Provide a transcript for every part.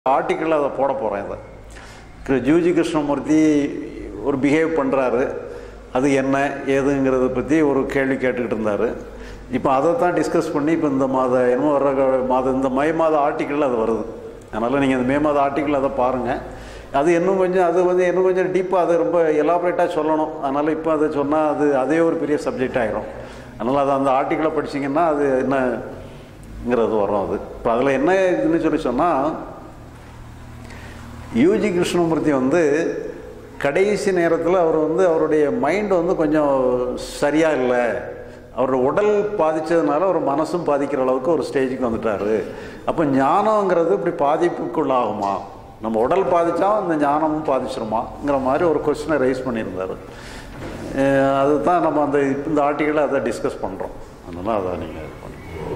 ஆர்டிக்கிளில் அதை போட போகிறேன் இதை கிரு- ஜூஜி கிருஷ்ணமூர்த்தி ஒரு பிஹேவ் பண்ணுறாரு அது என்ன ஏதுங்கிறத பற்றி ஒரு கேள்வி கேட்டுக்கிட்டு இருந்தார் இப்போ அதை தான் டிஸ்கஸ் பண்ணி இப்போ இந்த மாத என்னமோ வர்ற க- மாதம் இந்த மே மாத ஆர்டிக்கிளில் அது வருது அதனால் நீங்கள் இந்த மே மாத ஆர்டிக்கிள் அதை பாருங்கள் அது இன்னும் கொஞ்சம் அது வந்து இன்னும் கொஞ்சம் டீப்பாக அது ரொம்ப எலாபரேட்டாக சொல்லணும் அதனால் இப்போ அதை சொன்னால் அது அதே ஒரு பெரிய சப்ஜெக்ட் ஆகிரும் அதனால் அது அந்த ஆர்டிக்கிளை படிச்சீங்கன்னா அது என்னங்கிறது வரும் அது இப்போ அதில் என்ன இதுன்னு சொல்லி சொன்னால் யூஜி கிருஷ்ணமூர்த்தி வந்து கடைசி நேரத்தில் அவர் வந்து அவருடைய மைண்ட் வந்து கொஞ்சம் சரியாக இல்லை அவரோட உடல் பாதித்ததுனால அவர் மனசும் பாதிக்கிற அளவுக்கு ஒரு ஸ்டேஜுக்கு வந்துட்டார் அப்போ ஞானங்கிறது இப்படி பாதிப்புக்குள்ளாகுமா நம்ம உடல் பாதித்தா இந்த ஞானமும் பாதிச்சிருமாங்கிற மாதிரி ஒரு கொஸ்டினை ரைஸ் பண்ணியிருந்தார் அஹ் அதுதான் நம்ம அந்த இந்த ஆர்டிக்கலை அதை டிஸ்கஸ் பண்ணுறோம் அதனால் அதை நீங்கள் இது பண்ணுங்க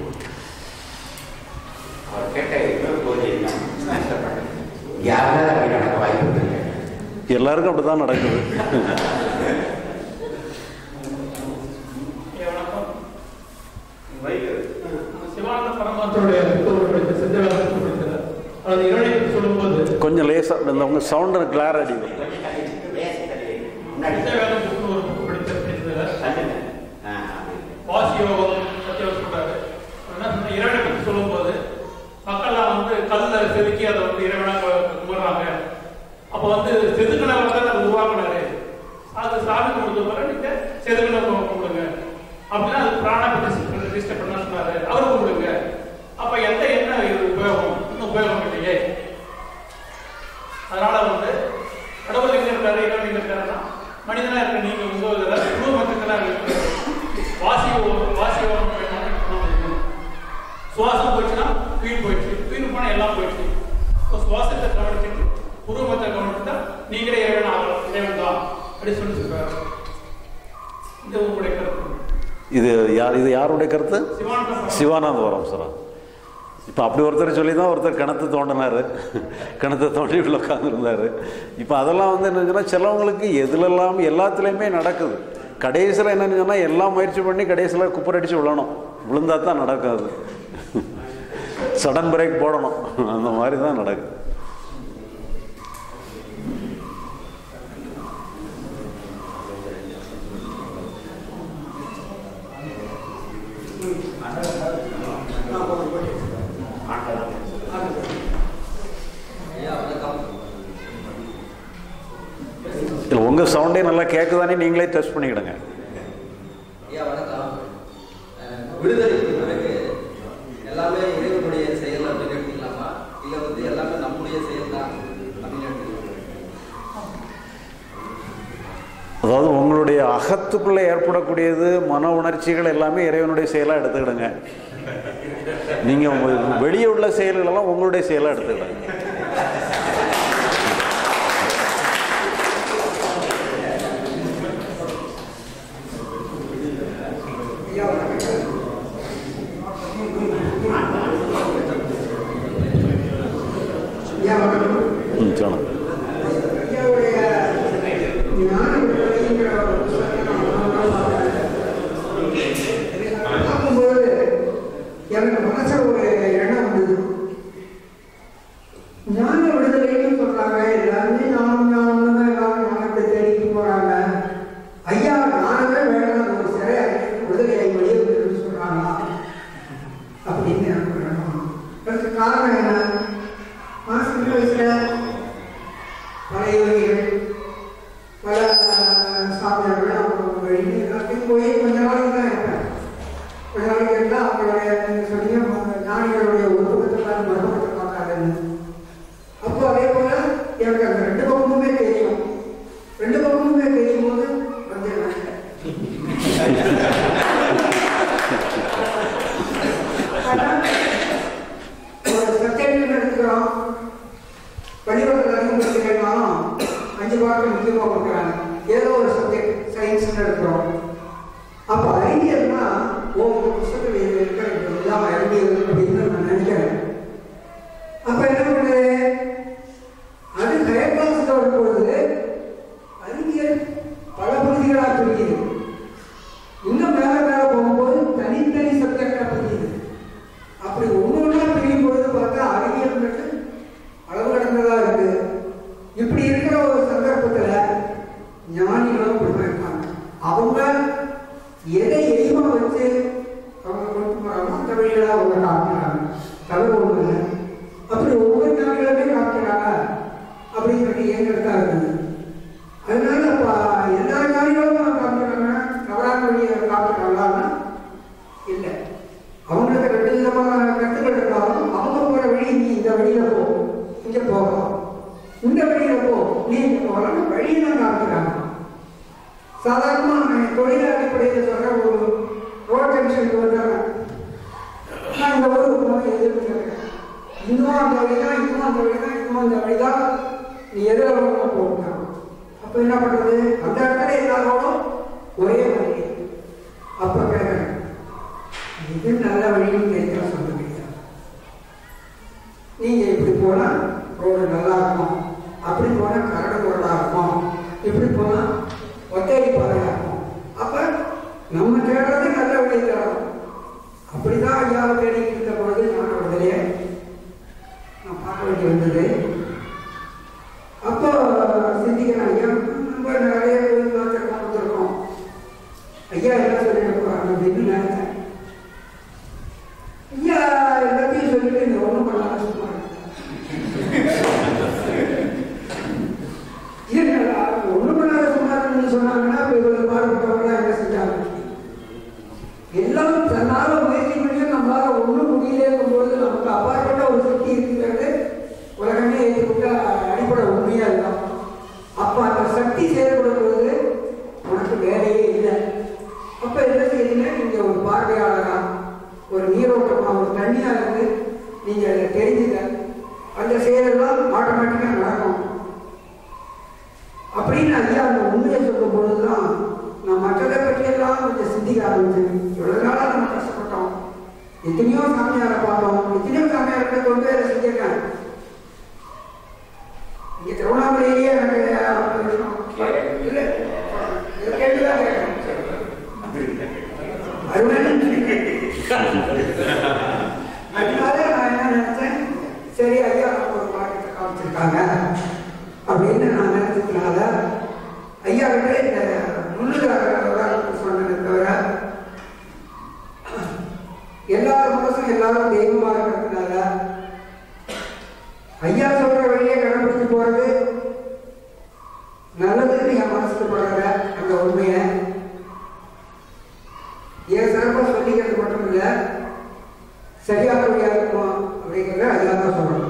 அவர் கேட்ட இன்னொரு கோரிக்கை என்ன கஷ்டப்பட்டேன் யாராவது அப்படி நடக்க வாய்ப்பு இல்லை எல்லாருக்கும் அப்படி தான் நடக்குது வணக்கம் சிவானந்த பரமாத்தருடைய புத்தகம் படித்த சித்தவேதத்தை படித்தது அது இறைவனை பற்றி சொல்லும்போது கொஞ்சம் லேசாக இந்த உங்கள் சவுண்டு கிளார் அடிக்கும் முன்னாடி சித்தவேதம் புக்கு ஒரு புக்கு படித்த படித்ததுல தள்ளுங்க. ஆ, அப்படி. வாசி யோகம் பற்றி அவர் சொல்றாரு அவர் என்ன சொன்னா இறைவனை பற்றி சொல்லும்போது மக்கள்லாம் வந்து கல்ல செதுக்கி அதை வந்து இறைவனா கு- கும்பிடுறாங்க அப்போ வந்து செதுக்கினவர் தான் அதை உருவாக்குனாரு அது சாமி கும்பிடுற பிறகு நீங்க செதுக்கினவர் கும்பிடுங்க அப்படின்னா அது பிராண பிரதிஷ்டை பண்ண சொன்னாரு அவரு கும்பிடுங்க அப்ப எந்த என்ன இது உபயோகம் இன்னும் உபயோகம் இல்லையே அதனால வந்து கடவுள் எங்க இருக்காரு இறைவன் எங்க இருக்காருன்னா மனிதனா இருக்க நீங்க உங்க இதுல குழு மக்கள் இருக்கு வாசி ஓ- வாசி ஓரம் போய் மட்டும் பண்ண முடியும். சுவாசம் போச்சுன்னா உயிர் போயிடுச்சு உயிர் போனா எல்லாம் போயிடுச்சு இப்போ சுவாசத்தை கவனிச்சுட்டு உருவத்தை கவனிச்சுட்டா நீங்களே இறைவன் ஆகலாம் இறைவன் தான் அப்படி சொல்லி சொல்றாரு இது உங்களுடைய கருத்து இது யார் இது யாருடைய கருத்து சிவானந்த சிவானந்த வரம் சார் இப்போ அப்படி ஒருத்தர் சொல்லி தான் ஒருத்தர் கிணத்து தோண்டினார் கிணத்தை தோண்டி உள்ள உட்காந்துருந்தார் இப்போ அதெல்லாம் வந்து என்ன சொன்னால் சிலவங்களுக்கு எதுலெல்லாம் எல்லாத்துலேயுமே நடக்குது கடைசியில் என்னன்னு சொன்னால் எல்லாம் முயற்சி பண்ணி கடைசியில் குப்பரடிச்சு விழணும் விழுந்தா தான் நடக்கும் அது சடன் பிரேக் போடணும் அந்த மாதிரி தான் நடக்குது இல்லை உங்கள் சவுண்டே நல்லா கேட்குதானே நீங்களே டெஸ்ட் பண்ணிக்கிடுங்க ஐயா வணக்கம் அஹ், விடுதலைக்கு பிறகு எல்லாமே இறைவனுடைய செயல் அப்படின்னு எடுத்துக்கலாமா இல்லை வந்து எல்லாமே நம்முடைய செயல் தான் அப்படின்னு எடுத்துக்கலாமா அதாவது உங்களுடைய அகத்துக்குள்ளே ஏற்படக்கூடியது மன உணர்ச்சிகள் எல்லாமே இறைவனுடைய செயலாக எடுத்துக்கிடுங்க நீங்கள் வெளியே உள்ள செயல்களெல்லாம் உங்களுடைய செயலாக எடுத்துக்கிடுங்க ம் சொல்லுங்க பார்க்கும்போது எனக்கு மனசுல ஒரு எண்ணம் வந்தது ஞான விடுதலைன்னு சொல்றாங்க எல்லாருமே ஞானம் ஞானம் எல்லாரும் ஞானத்தை தேடிட்டு போறாங்க ஐயா ஞானமே வேண்டாம் ஒரு சிறை விடுதலை வெளியே வந்துருன்னு சொல்றாங்களா அப்படின்னு எனக்கு ஒரு எண்ணம் வந்தது. அதுக்கு காரணம் என்ன நான் சின்ன வயசுல பல யோகிகள் பல சாமியார்கள் அவங்க வழி எல்லாத்தையும் போய் கொஞ்ச நாளைக்கு தான் இருப்பேன் கொஞ்ச நாளைக்கு இருந்தால் அவங்களுடைய நீங்கள் சொன்னீங்க ம- ஞானிகளுடைய உருவத்தை மருமத்தை பார்க்காதுன்னு அப்போ அதே போல எனக்கு அந்த ரெண்டு பக்கமுமே தெரியும் ரெண்டு பக்கமுமே தெரியும் போது வந்துடுவேன் ஆனா, ஒரு சப்ஜெக்ட் எடுத்துக்கிறோம் பள்ளிக்கூடத்தில் அதிகம் படிக்கிறேன்னாலும் அஞ்சு பாட்டு முக்கியமாக கொடுக்குறாங்க ஏதோ ஒரு சப்ஜெக்ட் சயின்ஸ்னு எடுக்கிறோம் அப்போ அறிவியல்னா ஓ இந்த புத்தகத்தில் இது இருக்கிற இதுதான் அறிவியல் அப்படின்னு நான் நினைக்கிறேன் அப்போ என்ன பண்ணுது அது ஹையர் கிளாஸில் வரும்பொழுது அறிவியல் பல பகுதிகளாக பிரிக்குது இன்னும் மேலே மேலே போகும்போது தனித்தனி சப்ஜெக்டாக பிரிக்குது அப்படி ஒன்று ஒன்றா பிரியும் பொழுது பார்த்தா அறிவியல்ன்றது பல இங்கே போகலாம் இந்த வழியில் போ நீ இங்கே போகலாம் வழியை தான் காமிக்கிறாங்க சாதாரணமாக தொழில் அடிப்படையில் சொல்கிற ஒரு ரோட் ஜங்ஷனுக்கு வந்தாங்க நான் இந்த ஊருக்கு போய் எதிர்ப்பு இன்னும் அந்த வழி தான் இன்னும் அந்த வழி தான் இன்னும் அந்த வழி தான் நீ எதிர வரணும் போகணும் அப்போ என்ன பண்ணுறது அந்த இடத்துல எல்லாரோடும் ஒரே வழி அப்போ கேட்குறேன் இது நல்ல வழின்னு கேட்க சொல்ல முடியாது நீங்கள் இப்படி போனால் ரோடு நல்லா இருக்கும் அப்படி போனால் கரடு குரடாக இருக்கும் இப்படி போனால் ஒத்தையடி பாதையாக இருக்கும் அப்போ நம்ம தேடுறது நல்ல வழி தேடணும் அப்படிதான் ஐயாவை தேடிட்டு இருந்த பொழுது நான் விடுதலையே நான் பார்க்க வேண்டி வந்தது அப்போ சிந்திக்கிறேன் ஐயா நம்ம நிறைய கோயில் பார்த்துருக்கோம் வந்திருக்கோம் ஐயா என்ன சொல்லிட்டு போறாங்க அப்படின்னு நினைச்சேன் ஐயா எல்லாத்தையும் சொல்லிட்டு இந்த ஒன்றும் பண்ணாத சும்மா என்னடா ஒன்றும் பண்ணாத சும்மா இருக்குன்னு சொன்னாங்கன்னா இப்போ இவ்வளவு பாடுபட்டவங்க என்ன செஞ்சாங்க எல்லாம் தன்னால முயற்சி பண்ணி நம்மளால ஒன்றும் முடியலங்கும் போது நமக்கு அப்பாற்பட்ட ஒரு சக்தி இருக்கிறது உலகமே ஏற்றுக்கொண்ட அடிப்படை உண்மையா இருக்கும் அப்ப அந்த சக்தி செயல்படும் பொழுது உனக்கு வேலையே இல்லை அப்ப என்ன செய்யுங்க நீங்க ஒரு பார்வையாளரா ஒரு நீரோட்டமா ஒரு தண்ணியா இருந்து நீங்க அதை தெரிஞ்சுங்க அந்த செயலெல்லாம் ஆட்டோமேட்டிக்கா நடக்கும் அப்படின்னு ஐயா அந்த உண்மையை சொல்லும் பொழுதுதான் நான் மற்றதை பற்றியெல்லாம் கொஞ்சம் சிந்திக்க ஆரம்பிச்சேன் இவ்வளவு நாளா நம்ம கஷ்டப்பட்டோம் எத்தனையோ சாமியாரை பார்த்தோம் எத்தனையோ சாமியார்கிட்ட கொண்டு வேலை செஞ்சிருக்கேன் இங்க திருவண்ணாமலையிலேயே எனக்கு ஐம்பது வருஷம் இல்ல, இது கேட்டுதான் கேட்கணும். அருணன் அதனால நான் என்ன நினைச்சேன் சரி ஐயா நமக்கு ஒரு பாக்கெட்டை காமிச்சிருக்காங்க அப்படின்னு நான் நினைச்சதுனால ஐயா கிட்ட இந்த முன்னுதாரணம் சொன்னதை தவிர எல்லாரும் மனசும் எல்லாரும் தெய்வமா இருக்கிறதுனால ஐயா சொல்ற வழியை கடைபிடிச்சு போறது நல்லதுன்னு என் மனசுக்கு படுற அந்த உண்மையை என் சிறப்பாக சொல்லிக்கிறது மட்டும் இல்லை சரியான வழியா இருக்குமா அப்படிங்கிறத அதெல்லாம் தான் சொல்லணும்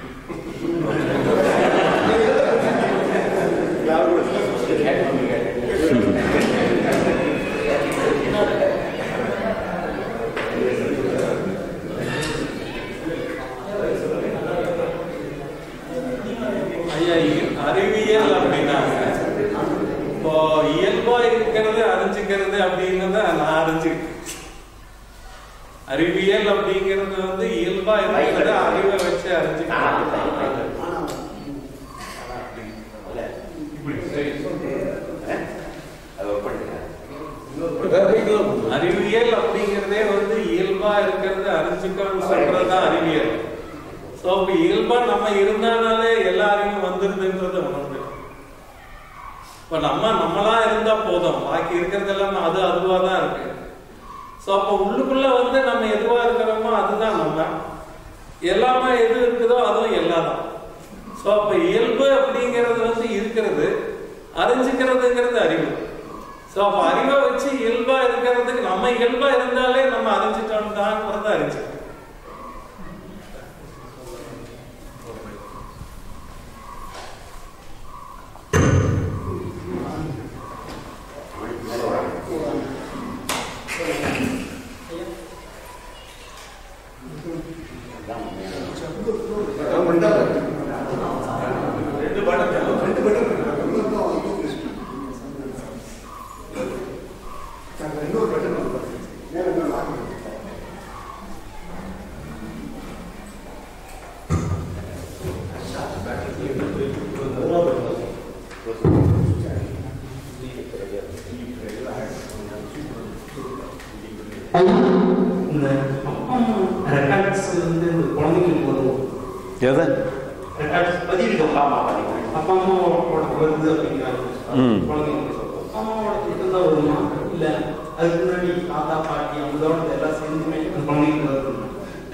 ஐயா இ- அறிவியல் அப்படின்னாங்க இப்போ இயல்பா இருக்கிறது அறிஞ்சுக்கிறது அப்படின்னு தான் நான் அறிஞ்சுக்கிட்டேன் அறிவியல் அப்படிங்கிறது வந்து இயல்பா இருக்கிறது அறிவை வச்சு அறிஞ்சுக்கிறது அறிவியல் அப்படிங்கிறதே வந்து இயல்பா இருக்கிறது அறிஞ்சுக்கணும்னு சொல்றதுதான் அறிவியல் சோ அப்ப இயல்பா நம்ம இருந்தாலே எல்லா அறிவும் வந்துருதுன்றது உணர்ந்து இப்ப நம்ம நம்மளா இருந்தா போதும் பாக்கி இருக்கிறது எல்லாமே அது அதுவா தான் இருக்கு சோ அப்ப உள்ளுக்குள்ள வந்து நம்ம எதுவா இருக்கிறோமோ அதுதான் நம்ம எல்லாமே எது இருக்குதோ அதுவும் எல்லாம் தான் சோ அப்ப இயல்பு அப்படிங்கிறது வந்து இருக்கிறது அறிஞ்சுக்கிறதுங்கிறது அறிவு சோ அப்ப அறிவை வச்சு இயல்பா இருக்கிறதுக்கு நம்ம இயல்பா இருந்தாலே நம்ம அறிஞ்சிட்டோம் தான் அறிஞ்சு இந்த அப்பா ரெக்கார்ட்ஸ் வந்து இந்த குழந்தைங்களுக்கு வரும் எதை ரெக்கார்ட்ஸ் பதிவு அப்பா அம்மா அப்பா அம்மாவோட வருது அப்படிங்கிறாங்க ம். குழந்தைங்களுக்கு சொல்றோம். அப்பா அம்மாவோட திட்டம் தான் வருமா இல்ல அதுக்கு முன்னாடி தாத்தா பாட்டி அவங்களோட எல்லாம் சேர்ந்துமே அந்த குழந்தைங்களுக்கு வருது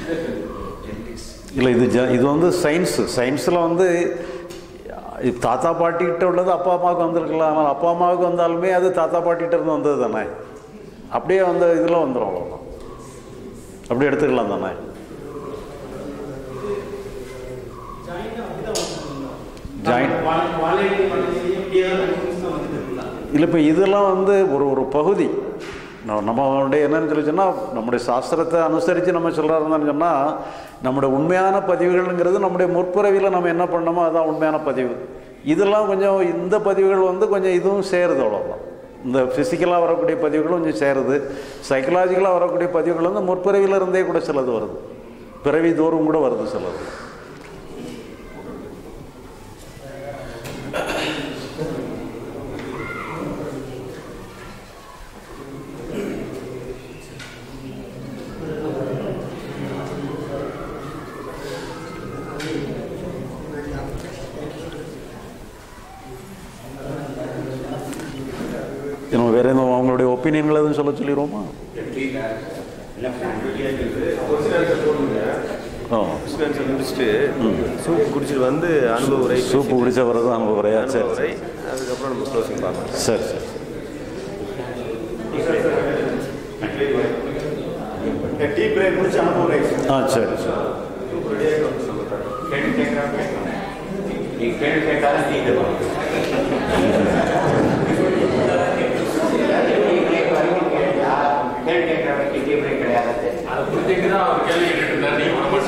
இல்லை இது ஜ இது வந்து சயின்ஸு சயின்ஸில் வந்து இது தாத்தா பாட்டிகிட்ட உள்ளது அப்பா அம்மாவுக்கு வந்திருக்கலாம் ஆனால் அப்பா அம்மாவுக்கு வந்தாலுமே அது தாத்தா பாட்டிகிட்ட இருந்து வந்தது தானே அப்படியே வந்து இதில் வந்துடும் அவ்வளோதான் அப்படி எடுத்துக்கலாம் தானே ஜாயிண்டா வாழையடி பண்ணி இப்படியே தான் கண்டினியூஸ் தான் வந்துட்டு இருக்கலாம் இல்லை இப்போ இதெல்லாம் வந்து ஒரு ஒரு பகுதி நம்ம நம்மளுடைய என்னன்னு சொல்லி சொன்னால் நம்முடைய சாஸ்திரத்தை அனுசரித்து நம்ம சொல்கிறாருன்னு சொன்னால் நம்முடைய உண்மையான பதிவுகள்ங்கிறது நம்முடைய முற்பிறவியில் நம்ம என்ன பண்ணோமோ அதுதான் உண்மையான பதிவு இதெல்லாம் கொஞ்சம் இந்த பதிவுகள் வந்து கொஞ்சம் இதுவும் சேருது அவ்வளோதான் இந்த ஃபிசிக்கலாக வரக்கூடிய பதிவுகளும் கொஞ்சம் சேருது சைக்கலாஜிக்கலாக வரக்கூடிய பதிவுகள் வந்து முற்பிறவியில் இருந்தே கூட சிலது வருது பிறவி தோறும் கூட வருது சிலது நம்ம வேற எதுவும் அவங்களுடைய ஒப்பீனியன்கள் எதுவும் சொல்ல சொல்லிடுவோமா ஆ முடிச்சுட்டு சூப் குடிச்சிட்டு வந்து அனுபவ உரை சூப்பு குடிச்ச பிறகு அனுபவ உரையா சரி அனுபவ உரை சரி அதுக்கப்புறம் நம்ம க்ளோசிங் பார்க்கலாம் சரி சரி டீ பிரேக் முடிச்சு அனுபவம் ஆ சரி சரி நீ கேள்வி கேட்டாலும் நீங்க கேள்வி கேட்கறவங்க கேள்வி கிடையாது அதை புரிஞ்சுட்டு தான் அவர் கேள்வி கேட்டுட்டு இருந்தார் நீங்க உடம்பு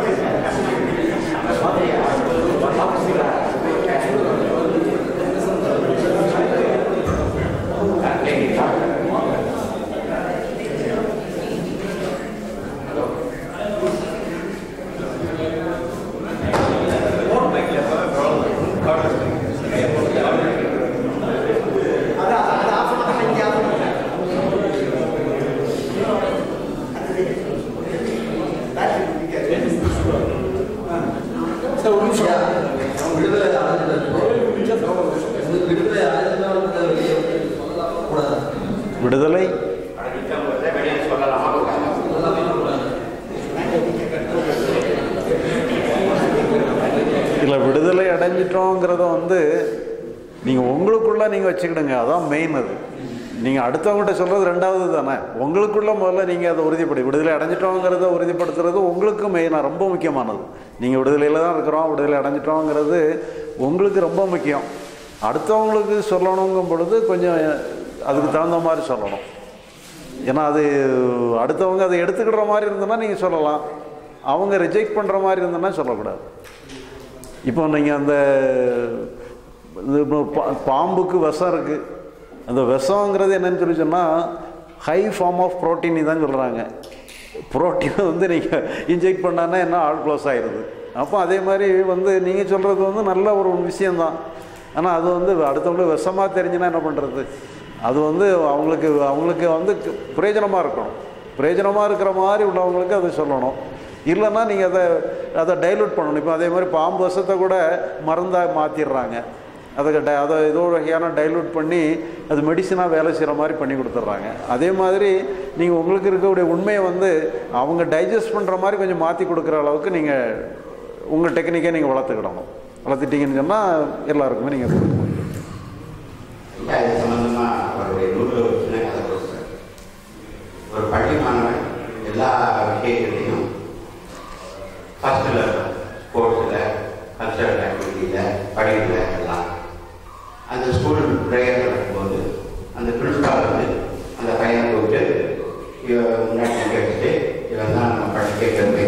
சார் ஒரு நிமிஷம் அவன் விடுதலை அடைஞ்சிட்டு விடுதலை அடைஞ்சவங்க வெளியே சொல்லலாமா கூடாது விடுதலை வெளியே சொல்லலாமா கூடாதா? சொல்லலாமா கூடாது இல்லை விடுதலை அடைஞ்சிட்டோங்கிறத வந்து நீங்கள் உங்களுக்குள்ள நீங்கள் வச்சுக்கிடுங்க அதான் மெயின் அது நீங்கள் அடுத்தவங்ககிட்ட சொல்கிறது ரெண்டாவது தானே உங்களுக்குள்ள முதல்ல நீங்கள் அதை உறுதிப்படி விடுதலை அடைஞ்சிட்டோங்கிறத உறுதிப்படுத்துறது உங்களுக்கு மெயினாக ரொம்ப முக்கியமானது நீங்கள் விடுதலையில் தான் இருக்கிறோம் விடுதலை அடைஞ்சிட்டோங்கிறது உங்களுக்கு ரொம்ப முக்கியம் அடுத்தவங்களுக்கு சொல்லணுங்கும் பொழுது கொஞ்சம் அதுக்கு தகுந்த மாதிரி சொல்லணும் ஏன்னா அது அடுத்தவங்க அதை எடுத்துக்கிற மாதிரி இருந்ததுன்னா நீங்கள் சொல்லலாம் அவங்க ரிஜெக்ட் பண்ணுற மாதிரி இருந்ததுன்னா சொல்லக்கூடாது இப்போ நீங்கள் அந்த இது இப்போ பா- பாம்புக்கு விஷம் இருக்குது அந்த விஷங்கிறது என்னன்னு சொல்லி சொன்னால் ஹை ஃபார்ம் ஆஃப் ப்ரோட்டீன் தான் சொல்கிறாங்க புரோட்டீனை வந்து நீங்கள் இன்ஜெக்ட் பண்ணான்னா என்ன ஆல் க்ளோஸ் ஆயிடுது அப்போ அதே மாதிரி வந்து நீங்கள் சொல்கிறது வந்து நல்ல ஒரு விஷயந்தான் ஆனால் அது வந்து அடுத்தவங்களுக்கு விஷமாக தெரிஞ்சுன்னா என்ன பண்ணுறது அது வந்து அவங்களுக்கு அவங்களுக்கு வந்து பிரயோஜனமாக இருக்கணும் பிரயோஜனமாக இருக்கிற மாதிரி உள்ளவங்களுக்கு அதை சொல்லணும் இல்லைன்னா நீங்கள் அதை அதை டைலூட் பண்ணணும் இப்போ அதே மாதிரி பாம்பு விஷத்தை கூட மருந்தாக மாற்றிடுறாங்க அதை டை அதை ஏதோ ஒரு வகையான டைலூட் பண்ணி அது மெடிசனாக வேலை செய்கிற மாதிரி பண்ணி கொடுத்துட்றாங்க அதே மாதிரி நீங்கள் உங்களுக்கு இருக்கக்கூடிய உண்மையை வந்து அவங்க டைஜஸ்ட் பண்ணுற மாதிரி கொஞ்சம் மாற்றி கொடுக்குற அளவுக்கு நீங்கள் உங்கள் டெக்னிக்கை நீங்கள் வளர்த்துக்கிடணும் வளர்த்துட்டீங்கன்னு சொன்னால் எல்லாருக்குமே நீங்கள் கொடுக்க முடியும் ஐயா, இது சம்பந்தமா அவருடைய நூலில் ஒரு சின்ன கதை கொடுத்தார் ஒரு பள்ளி மாணவன் எல்லா விஷயங்களையும் ஃபஸ்ட்டில் ஸ்போர்ட்ஸில் கல்ச்சரல் ஆக்டிவிட்டியில் படிப்பில் எல்லாம் அந்த ஸ்கூல் ப்ரேயர் நடக்கும்போது அந்த பிரின்ஸ்பால் வந்து அந்த பையனை கூப்பிட்டு இவன் முன்னாடி நிக்க வச்சுட்டு இவன் தான் நம்ம படிக்க பெருமை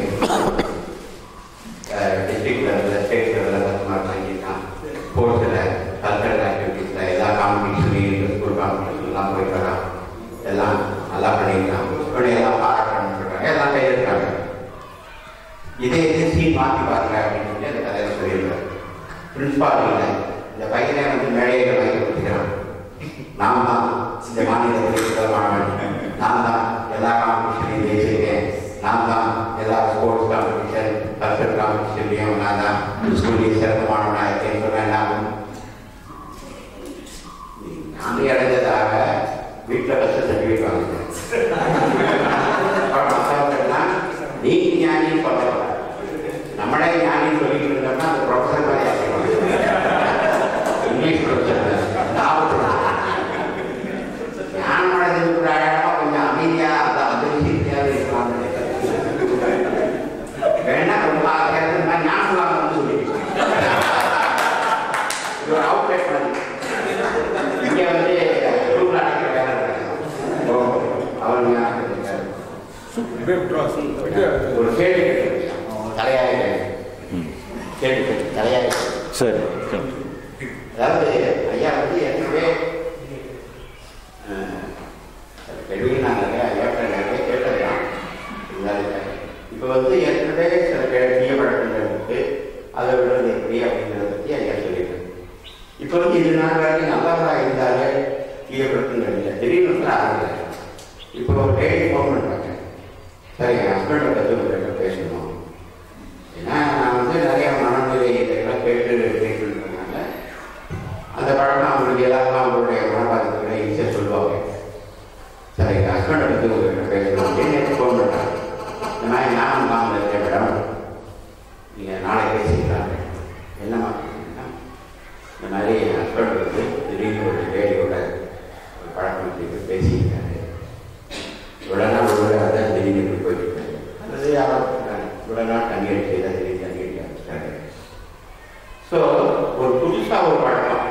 டிஸ்ட்ரிக்ட் லெவலில் ஸ்டேட் லெவலில் கஸ்டமர் வாங்கியிருக்கான் ஸ்போர்ட்ஸில் கல்ச்சரல் ஆக்டிவிட்டீஸில் எல்லா காம்படிஷன்லையும் ஸ்கூல் காம்படிஷன்லாம் போயிட்டு வரான் எல்லாம் நல்லா பண்ணியிருக்கான் இப்படி எல்லாம் பாராட்டணும்னு சொல்கிறாங்க எல்லாம் கையெழுத்தாங்க இதே இது சீன் மாற்றி பாருங்க அப்படின்னு சொல்லி அந்த கதையில சொல்லியிருக்காரு பிரின்ஸ்பால் இல்லை இந்த பையனை வந்து மேடையில் வாங்கி கொடுத்துக்கிறான் நான் தான் இந்த மாநிலத்தில் சுதமானவன் நான் தான் எல்லா காம்படிஷனையும் ஜெயிச்சிருக்கேன் நான் தான் எல்லா ஸ்போர்ட்ஸ் காம்படிஷன் கல்ச்சர் காம்படிஷன்லையும் நான் தான் ஸ்கூல்லையும் சிறந்தமானவனாக இருக்கேன்னு சொன்னேன் நான் நானே அடைஞ்சதாக வீட்டில் கஷ்ட சர்டிஃபிகேட் வாங்கினேன் அப்புறம் மற்றவங்கெல்லாம் நீ ஞானின்னு சொல்லக்கூடாது நம்மளே ஞானின்னு சொல்லிட்டு இருந்தோம்னா அந்த ப்ரொஃபஸர் மாதிரி ஆக்கிடுவாங்க இங்கிலீஷ் ப்ரொஃபஸர் ஞானம் அடைஞ்சதுக்கு அழகாக கொஞ்சம் அமைதியா அந்த அந்த விஷயத்தையாவது இருக்கலாம் வேணா ரொம்ப ஆசையாக ஞானம் வாங்கணும்னு சொல்லிட்டு இருக்கு. சரி சரி. அதாவது ஐயா வந்து ஏற்கனவே அஹ், கேள்வி நான் நிறைய ஐயாட்ட நிறைய கேட்டதுதான் இருந்தாலும் இப்போ வந்து ஏற்கனவே சில தீய பழக்கங்கள் இருக்கு அதை விடுறது எப்படி அப்படிங்கிறத பற்றி ஐயா சொல்லியிருக்கேன் இப்போ வந்து இது நாள் வரைக்கும் நல்லவராக இருந்தாலே தீய பழக்கங்கள் இல்லை திடீர்னு வந்து ஆரம்பிச்சாங்க இப்போ ஒரு லேடி ஃபோன் பண்ணுறாங்க சரி என் ஹஸ்பண்டை பற்றி உங்கள்கிட்ட பேசணும் ஏன்னா நான் வந்து நிறைய மனநிலை இதெல்லாம் கேட்டு கேட்டுருக்கனால அந்த பழக்கம் அவங்களுக்கு எல்லாருக்கும் அவங்களுடைய மனப்பாதங்களை ஈஸியாக சொல்லுவாங்க சரி எங்கள் ஹஸ்பண்டை பற்றி உங்கள்கிட்ட பேசணும் அப்படின்னு எனக்கு ஃபோன் பண்ணுறாங்க இந்த மாதிரி நான் மாமல் இருக்கேன் மேடம் நீங்கள் நாளைக்கு பேசிக்கலாம் என்னம்மா அப்படின்னா, இந்த மாதிரி என் ஹஸ்பண்ட் வந்து திடீர்னு ஒரு லேடியோட ஒரு பழக்கம் வச்சுட்டு பேசியிருக்காரு இவ்வளோ நாள் ஒரு அதை திடீர்னு இப்படி போயிட்டு இருக்காரு அல்லது யாரோ சொல்றாங்க, இவ்வளோ நாள் தண்ணி அடிச்சு தான் திடீர்னு தண்ணி அடிக்க ஆரம்பிச்சிட்டாரு ஸோ ஒரு புதுசாக ஒரு பழக்கம்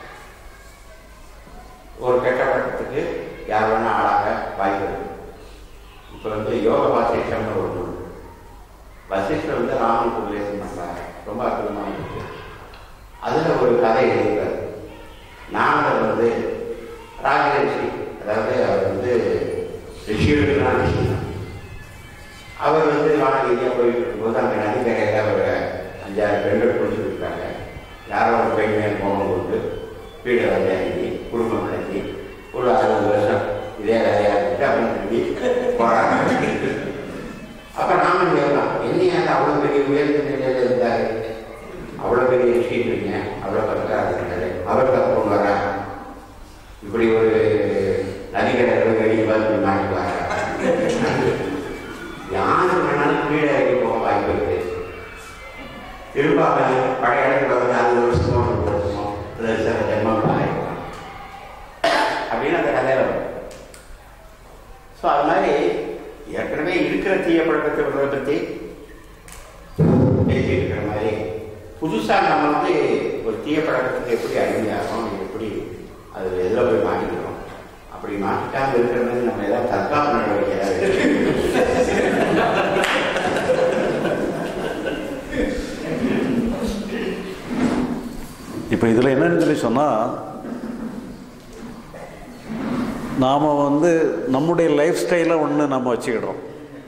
ஒரு கெட்ட பழக்கத்துக்கு யார் வேணா ஆளாக வாய்ப்பு இருக்கு இப்போ வந்து யோக வாசிஷ்டம்னு ஒரு நூல் வசிஷ்டர் வந்து ராமனுக்கு உபதேசம் பண்றாரு ரொம்ப அற்புதமான இருக்கு அதுல ஒரு கதை எழுதுறாரு நாரதர் வந்து ராஜரிஷி அதாவது அவர் வந்து ரிஷிகளுக்குலாம் ரிஷி தான். அவர் வந்து வானகீதியாக போயிட்டு இருக்கும்போது அந்த நதிக்கரையில் ஒரு அஞ்சாறு பெண்கள் குளிச்சுட்டு இருக்காங்க யாரோ ஒரு பெண் மேல் கோபம் கொண்டு வீடு வந்தாங்கி குடும்பம் நடத்தி ஒரு அறுபது வருஷம் இதே கதையாக இருந்துட்டு அப்படின்னு சொல்லி போறாங்க அப்ப ராமன் கேட்கலாம் என்னையா அவ்வளோ பெரிய உயர்ந்த நிலையில இருந்தாரு அவ்வளோ பெரிய ரிஷின்றீங்க அவ்வளோ கஷ்டம் இருக்காரு அவர் தப்பு வரா இப்படி ஒரு நதிக்கடல் வெளியே வந்து மாட்டிக்குவாங்க யாரு வேணாலும் கீழே இறங்கி போக வாய்ப்பு இருக்கு திரும்ப அவன் பழைய இடத்துல வந்து அறுபது வருஷமோ நூறு வருஷமோ இல்லை சில ஜென்மம் ஆயிருக்கலாம் அப்படின்னு அந்த கதையில வரும் ஸோ அது மாதிரி ஏற்கனவே இருக்கிற தீய பழக்கத்தை விடுறதை பற்றி பேசிட்டு இருக்கிற மாதிரி புதுசாக நம்ம வந்து ஒரு தீய பழக்கத்துக்கு எப்படி அடிமையாகிறோம் எப்படி அது எதில் போய் மாட்டிக்கிறோம் அப்படி மாட்டிக்காம இருக்கிற மாதிரி நம்ம ஏதாவது தற்காப்பு நடவடிக்கை ஏதாவது எடுக்கணும். இப்போ இதில் என்னன்னு சொல்லி சொன்னால் நாம் வந்து நம்முடைய லைஃப் ஸ்டைலை ஒன்று நம்ம வச்சுக்கிடுறோம்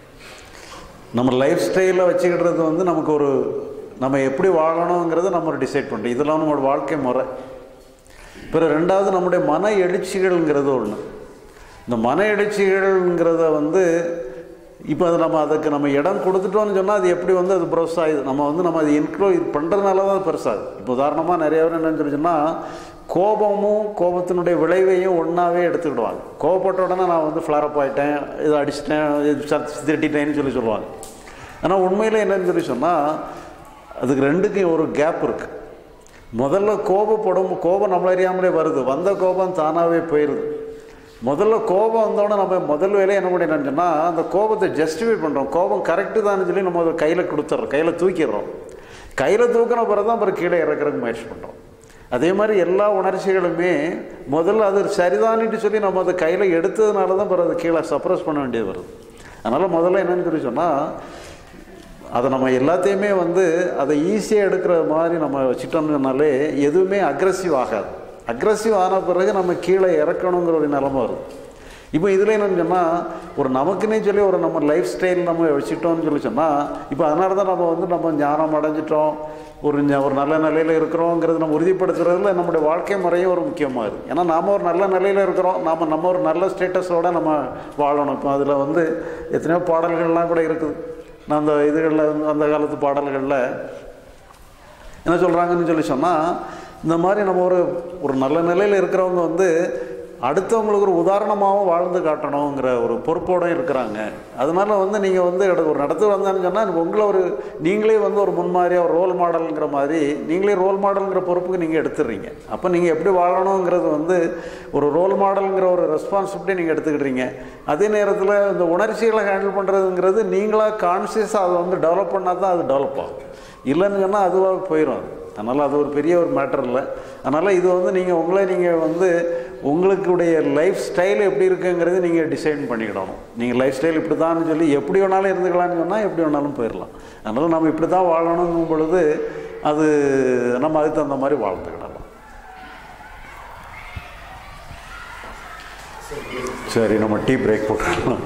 நம்ம லைஃப் ஸ்டைலை வச்சுக்கிடுறது வந்து நமக்கு ஒரு நம்ம எப்படி வாழணுங்கிறத நம்ம டிசைட் பண்ணுறோம் இதெல்லாம் நம்மளோட வாழ்க்கை முறை பிறகு ரெண்டாவது நம்முடைய மன எழுச்சிகள்ங்கிறது ஒன்று இந்த மன எழுச்சிகள்ங்கிறத வந்து இப்போ அது நம்ம அதுக்கு நம்ம இடம் கொடுத்துட்டோம்னு சொன்னால் அது எப்படி வந்து அது ப்ரோஸ் ஆகுது நம்ம வந்து நம்ம அது இன்க்ளோ இது பண்ணுறதுனால தான் அது பெருசாகுது இப்போ உதாரணமாக நிறைய பேர் என்னன்னு சொல்லி சொன்னால் கோபமும் கோபத்தினுடைய விளைவையும் ஒன்றாவே எடுத்துக்கிடுவாங்க கோபப்பட்ட உடனே நான் வந்து ஃப்ளாரப் ஆகிட்டேன் இதை அடிச்சிட்டேன் இது சத் திட்டிட்டேன்னு சொல்லி சொல்லுவாங்க ஆனால் உண்மையில் என்னன்னு சொல்லி சொன்னால் அதுக்கு ரெண்டுக்கும் ஒரு கேப் இருக்குது முதல்ல கோபப்படும் கோபம் நம்மள அறியாமலே வருது வந்த கோபம் தானாகவே போயிடுது முதல்ல கோபம் வந்தோடனே நம்ம முதல் வேலையை என்ன பண்ணி நினச்சோம்னா அந்த கோபத்தை ஜஸ்டிஃபை பண்ணுறோம் கோபம் கரெக்டு தான் சொல்லி நம்ம அதை கையில் கொடுத்துட்றோம் கையில் தூக்கிடுறோம் கையில் தூக்கின பிறகு தான் அப்புறம் கீழே இறக்குறதுக்கு முயற்சி பண்ணுறோம் அதே மாதிரி எல்லா உணர்ச்சிகளுமே முதல்ல அது சரிதானிட்டு சொல்லி நம்ம அதை கையில் எடுத்ததுனால தான் பிறகு அதை கீழே சப்ரஸ் பண்ண வேண்டியது வருது அதனால் முதல்ல என்னன்னு சொல்லி சொன்னால் அதை நம்ம எல்லாத்தையுமே வந்து அதை ஈஸியாக எடுக்கிற மாதிரி நம்ம வச்சுட்டோம்னாலே எதுவுமே அக்ரஸிவ் ஆகாது அக்ரஸிவ் ஆன பிறகு நம்ம கீழே இறக்கணுங்கிற ஒரு நிலைமை வரும் இப்போ இதில் என்னன்னு சொன்னால் ஒரு நமக்குன்னே சொல்லி ஒரு நம்ம லைஃப் ஸ்டைல் நம்ம வச்சுட்டோம்னு சொல்லி சொன்னால் இப்போ அதனால தான் நம்ம வந்து நம்ம ஞானம் அடைஞ்சிட்டோம் ஒரு ஞ- ஒரு நல்ல நிலையில் இருக்கிறோங்கிறது நம்ம உறுதிப்படுத்துறதுல நம்முடைய வாழ்க்கை முறையும் ஒரு முக்கியமாக இருக்குது ஏன்னா நாம் ஒரு நல்ல நிலையில் இருக்கிறோம் நாம் நம்ம ஒரு நல்ல ஸ்டேட்டஸோட நம்ம வாழணும் இப்போ அதில் வந்து எத்தனையோ பாடல்கள்லாம் கூட இருக்குது நான் அந்த இதுகளில் அந்த காலத்து பாடல்களில் என்ன சொல்கிறாங்கன்னு சொல்லி சொன்னால் இந்த மாதிரி நம்ம ஒரு ஒரு நல்ல நிலையில் இருக்கிறவங்க வந்து அடுத்தவங்களுக்கு ஒரு உதாரணமாகவும் வாழ்ந்து காட்டணுங்கிற ஒரு பொறுப்போடும் இருக்கிறாங்க அதனால வந்து நீங்கள் வந்து இட- ஒரு நடத்து வந்தான்னு சொன்னால் உங்களை ஒரு நீங்களே வந்து ஒரு முன்மாதிரியாக ஒரு ரோல் மாடலுங்கிற மாதிரி நீங்களே ரோல் மாடலுங்கிற பொறுப்புக்கு நீங்கள் எடுத்துடுறீங்க அப்போ நீங்கள் எப்படி வாழணுங்கிறது வந்து ஒரு ரோல் மாடலுங்கிற ஒரு ரெஸ்பான்சிபிலிட்டி நீங்கள் எடுத்துக்கிட்டீங்க அதே நேரத்தில் இந்த உணர்ச்சிகளை ஹேண்டில் பண்ணுறதுங்கிறது நீங்களாக கான்சியஸாக அதை வந்து டெவலப் பண்ணால் தான் அது டெவலப் ஆகும் இல்லைன்னு சொன்னால் அதுவாக போயிடும் அது அதனால் அது ஒரு பெரிய ஒரு மேட்டர் இல்லை அதனால் இது வந்து நீங்கள் உங்களை நீங்கள் வந்து உங்களுக்குடைய லைஃப் ஸ்டைல் எப்படி இருக்குங்கிறது நீங்கள் டிசைன் பண்ணிக்கிடணும் நீங்கள் லைஃப் ஸ்டைல் இப்படி தான் சொல்லி எப்படி வேணாலும் இருந்துக்கலாம்னு சொன்னால் எப்படி வேணாலும் போயிடலாம் அதனால் நம்ம இப்படி தான் வாழணுங்கும் பொழுது அது நம்ம அதுக்கு தகுந்த மாதிரி வாழ்ந்துக்கிடலாம் சரி நம்ம டீ பிரேக் போட்டுக்கலாம்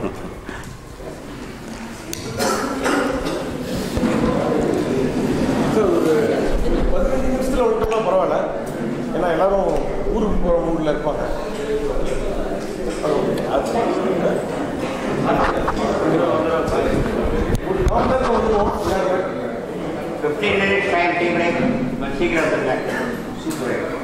சார் ஒரு பதினஞ்சு நிமிஷத்தில் விட்டோம்னா பரவாயில்ல ஏன்னா எல்லாரும் ஊருக்கு போகிற மூடில் இருப்பாங்க அது வந்துடுவோம் fifteen minutes time tea break சீக்கிரம் வந்துருங்க